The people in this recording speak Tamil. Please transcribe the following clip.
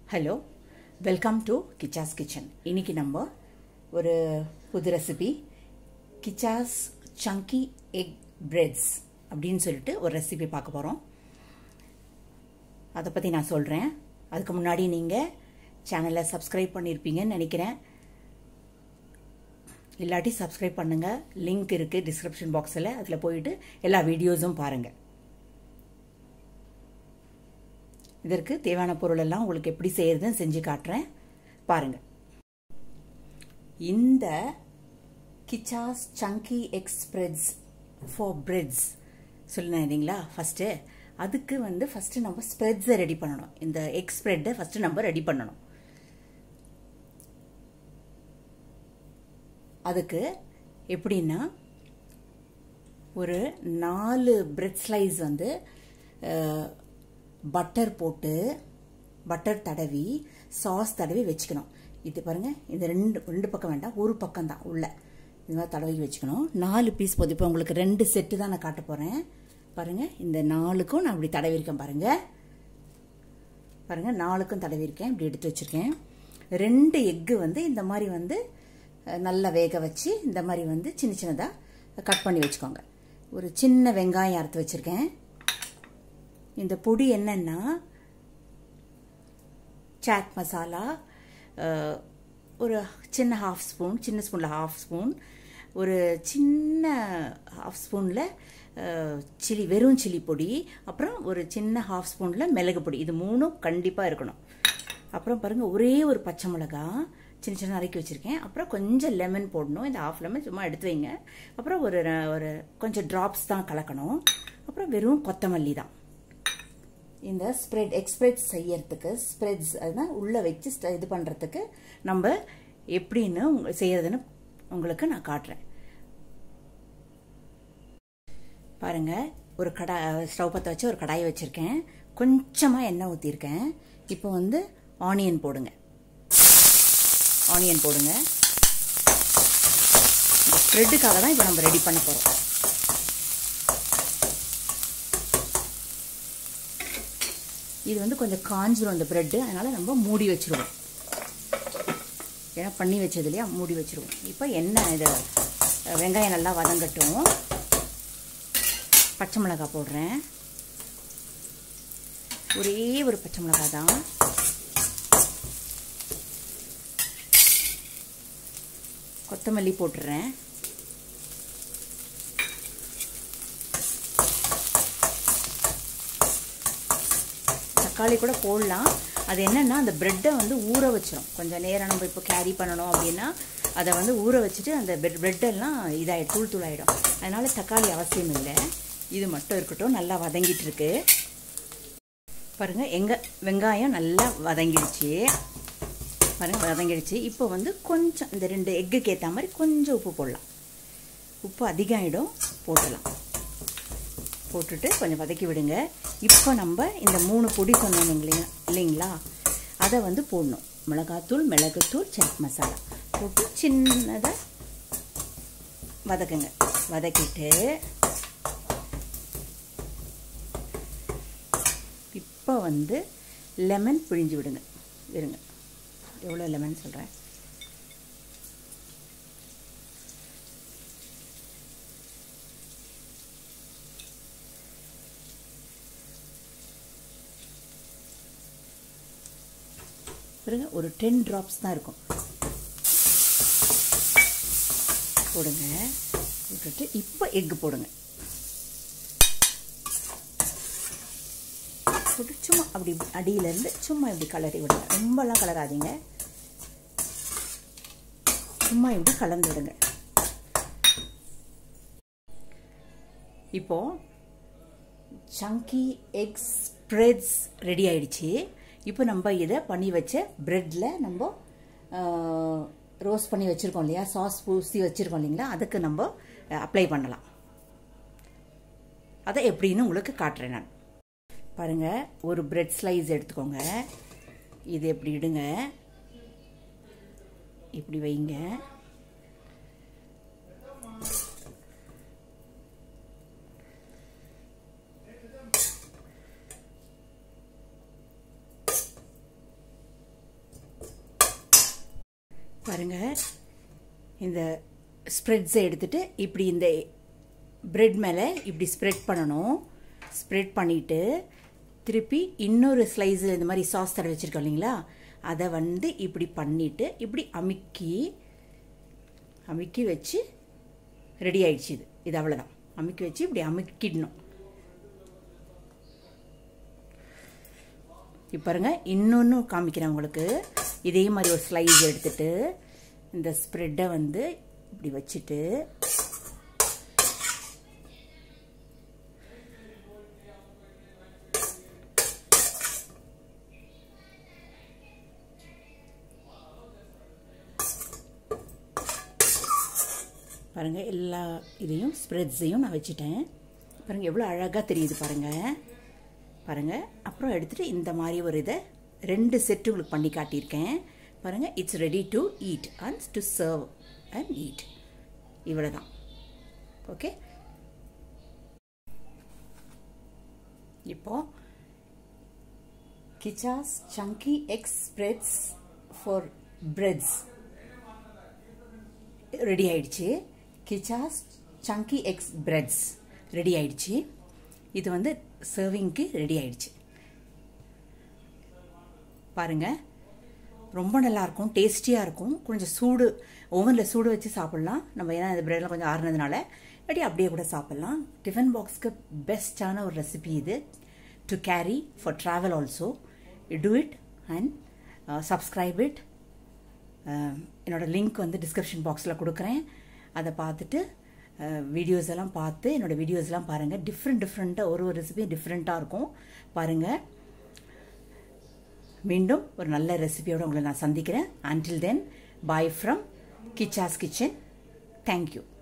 hello welcome to Kitchas kitchen இன்னைக்கு நம்ம ஒரு புது recipe Kitchas chunky egg breads அப்படின்னு சொல்லிட்டு ஒரு ரெசிபி பார்க்க போகிறோம் அதை பற்றி நான் சொல்கிறேன் அதுக்கு முன்னாடி நீங்கள் சேனலை சப்ஸ்கிரைப் பண்ணியிருப்பீங்கன்னு நினைக்கிறேன் இல்லாட்டி சப்ஸ்கிரைப் பண்ணுங்கள் லிங்க் இருக்குது டிஸ்கிரிப்ஷன் பாக்ஸில் அதில் போயிட்டு எல்லா வீடியோஸும் பாருங்கள் இதற்கு தேவையான பொருள் எல்லாம் உங்களுக்கு எப்படி செய்யறதுன்னு செஞ்சு காட்டுறேன் பாருங்க இந்த கிச்சாஸ் சங்கி எக்ஸ்பிரெட்ஸ் ஃபார் பிரெட்ஸ் சொல்லினேன் இல்லைங்களா ஃபஸ்ட்டு அதுக்கு வந்து ஃபஸ்ட்டு நம்ம ஸ்ப்ரெட்ஸை ரெடி பண்ணணும் இந்த எக் ஸ்ப்ரெட்டை ஃபஸ்ட்டு நம்ம ரெடி பண்ணணும் அதுக்கு எப்படின்னா ஒரு நாலு பிரெட் ஸ்லைஸ் வந்து பட்டர் போட்டு பட்டர் தடவி சாஸ் தடவி வச்சுக்கணும் இது பாருங்க இந்த ரெண்டு ரெண்டு பக்கம் வேண்டாம் ஒரு பக்கம் தான் உள்ள இது மாதிரி தடவி வச்சுக்கணும் நாலு பீஸ் போது இப்போ உங்களுக்கு ரெண்டு செட்டு தான் நான் காட்ட போகிறேன் பாருங்க இந்த நாலுக்கும் நான் இப்படி தடவிருக்கேன் பாருங்க பாருங்க நாலுக்கும் தடவிருக்கேன் இப்படி எடுத்து வச்சிருக்கேன் ரெண்டு எக்கு வந்து இந்த மாதிரி வந்து நல்லா வேக வச்சு இந்த மாதிரி வந்து சின்ன சின்னதாக கட் பண்ணி வச்சுக்கோங்க ஒரு சின்ன வெங்காயம் அறுத்து வச்சுருக்கேன் இந்த பொடி என்னன்னா சாட் மசாலா ஒரு சின்ன ஹாஃப் ஸ்பூன் சின்ன ஸ்பூனில் ஹாஃப் ஸ்பூன் ஒரு சின்ன ஹாஃப் ஸ்பூனில் சில்லி வெறும் சில்லி பொடி அப்புறம் ஒரு சின்ன ஹாஃப் ஸ்பூனில் மிளகு பொடி இது மூணும் கண்டிப்பாக இருக்கணும் அப்புறம் பாருங்கள் ஒரே ஒரு பச்சை மிளகா சின்ன சின்ன நறுக்கி வச்சுருக்கேன் அப்புறம் கொஞ்சம் லெமன் போடணும் இந்த ஹாஃப் லெமன் சும்மா எடுத்து வைங்க அப்புறம் ஒரு ஒரு கொஞ்சம் ட்ராப்ஸ் தான் கலக்கணும் அப்புறம் வெறும் கொத்தமல்லி தான் இந்த ஸ்ப்ரெட் எக்ஸ்பிரெட் செய்யறதுக்கு ஸ்ப்ரெட்ஸ் அதுதான் உள்ளே வச்சு இது பண்ணுறதுக்கு நம்ம எப்படின்னு செய்யறதுன்னு உங்களுக்கு நான் காட்டுறேன் பாருங்க ஒரு கடாய் ஸ்டவ் பற்ற வச்சு ஒரு கடாயை வச்சுருக்கேன் கொஞ்சமாக எண்ணெய் ஊற்றிருக்கேன் இப்போ வந்து ஆனியன் போடுங்க ஆனியன் போடுங்க இந்த ஸ்ப்ரெட்டுக்காக தான் இப்போ நம்ம ரெடி பண்ண போகிறோம் இது வந்து கொஞ்சம் காஞ்சிரும் இந்த ப்ரெட்டு அதனால் நம்ம மூடி வச்சுருவோம் ஏன்னா பண்ணி வச்சது இல்லையா மூடி வச்சுருவோம் இப்போ எண்ணெய் இது வெங்காயம் நல்லா வதங்கட்டும் பச்சை மிளகாய் போடுறேன் ஒரே ஒரு பச்சை மிளகாய் தான் கொத்தமல்லி போட்டுடுறேன் தக்காளி கூட போடலாம் அது என்னென்னா அந்த ப்ரெட்டை வந்து ஊற வச்சிடும் கொஞ்சம் நேரம் நம்ம இப்போ கேரி பண்ணணும் அப்படின்னா அதை வந்து ஊற வச்சுட்டு அந்த பிரெட் ப்ரெட்டெல்லாம் இதாகிடும் தூள் தூளாயிடும் அதனால் தக்காளி அவசியம் இல்லை இது மட்டும் இருக்கட்டும் நல்லா வதங்கிட்டு இருக்கு பாருங்கள் எங்கள் வெங்காயம் நல்லா வதங்கிடுச்சு பாருங்கள் வதங்கிடுச்சு இப்போ வந்து கொஞ்சம் இந்த ரெண்டு எக்குக்கு ஏற்ற மாதிரி கொஞ்சம் உப்பு போடலாம் உப்பு அதிகம் ஆகிடும் போடலாம் போட்டுட்டு கொஞ்சம் வதக்கி விடுங்க இப்போ நம்ம இந்த மூணு பொடி சொன்னோம் இல்லைங்க இல்லைங்களா அதை வந்து போடணும் மிளகாத்தூள் மிளகுத்தூள் சாட் மசாலா போட்டு சின்னதாக வதக்குங்க வதக்கிட்டு இப்போ வந்து லெமன் பிழிஞ்சு விடுங்க இருங்க எவ்வளோ லெமன் சொல்கிறேன் பாருங்க ஒரு டென் ட்ராப்ஸ் தான் இருக்கும் போடுங்க விட்டுட்டு இப்போ எக்கு போடுங்க போட்டு சும்மா அப்படி அடியிலேருந்து சும்மா இப்படி கலரி விடுங்க ரொம்பலாம் கலராதிங்க சும்மா இப்படி கலந்து விடுங்க இப்போ சங்கி எக்ஸ் ஸ்ப்ரெட்ஸ் ரெடி ஆயிடுச்சு இப்போ நம்ம இதை பண்ணி வச்ச ப்ரெட்டில் நம்ம ரோஸ்ட் பண்ணி வச்சுருக்கோம் இல்லையா சாஸ் பூசி வச்சுருக்கோம் இல்லைங்களா அதுக்கு நம்ம அப்ளை பண்ணலாம் அதை எப்படின்னு உங்களுக்கு காட்டுறேன் நான் பாருங்கள் ஒரு பிரெட் ஸ்லைஸ் எடுத்துக்கோங்க இது எப்படி இடுங்க இப்படி வைங்க பாருங்கள் இந்த ஸ்ப்ரெட்ஸை எடுத்துட்டு இப்படி இந்த பிரெட் மேலே இப்படி ஸ்ப்ரெட் பண்ணணும் ஸ்ப்ரெட் பண்ணிவிட்டு திருப்பி இன்னொரு ஸ்லைஸில் இந்த மாதிரி சாஸ் தடவை வச்சுருக்கோம் இல்லைங்களா அதை வந்து இப்படி பண்ணிவிட்டு இப்படி அமுக்கி அமுக்கி வச்சு ரெடி ஆயிடுச்சு இது இது அவ்வளோதான் அமுக்கி வச்சு இப்படி அமுக்கிடணும் இப்போ பாருங்க இன்னொன்று காமிக்கிறேன் உங்களுக்கு இதே மாதிரி ஒரு ஸ்லைஸ் எடுத்துட்டு இந்த ஸ்ப்ரெட்டை வந்து இப்படி வச்சுட்டு பாருங்கள் எல்லா இதையும் ஸ்ப்ரெட்ஸையும் நான் வச்சுட்டேன் பாருங்கள் எவ்வளோ அழகாக தெரியுது பாருங்கள் பாருங்கள் அப்புறம் எடுத்துகிட்டு இந்த மாதிரி ஒரு இதை ரெண்டு செட்டு உங்களுக்கு பண்ணி காட்டியிருக்கேன் பாருங்கள் it's ready to eat and to serve and eat இவ்வளோ தான் ஓகே இப்போது Kitchas chunky eggs spreads for breads ready ஆயிடுச்சு Kitchas chunky eggs breads ready ஆயிடுச்சு இது வந்து சர்விங்க்கு ரெடி ஆயிடுச்சு பாருங்க ரொம்ப நல்லாயிருக்கும் டேஸ்டியாக இருக்கும் கொஞ்சம் சூடு ஓவனில் சூடு வச்சு சாப்பிட்லாம் நம்ம ஏன்னா இந்த பிரெட்லாம் கொஞ்சம் ஆறுனதுனால இல்லாட்டி அப்படியே கூட சாப்பிட்லாம் டிஃபன் பாக்ஸ்க்கு பெஸ்ட்டான ஒரு ரெசிபி இது to carry for travel also do it and subscribe it என்னோடய லிங்க் வந்து டிஸ்கிரிப்ஷன் பாக்ஸில் கொடுக்குறேன் அதை பார்த்துட்டு வீடியோஸ் எல்லாம் பார்த்து என்னோடய வீடியோஸ்லாம் பாருங்கள் டிஃப்ரெண்ட் டிஃப்ரெண்ட்டாக ஒரு ஒரு ரெசிபியும் டிஃப்ரெண்ட்டாக இருக்கும் பாருங்கள் மீண்டும் ஒரு நல்ல ரெசிபியோடு உங்களை நான் சந்திக்கிறேன் until then bye from Kitchas kitchen thank you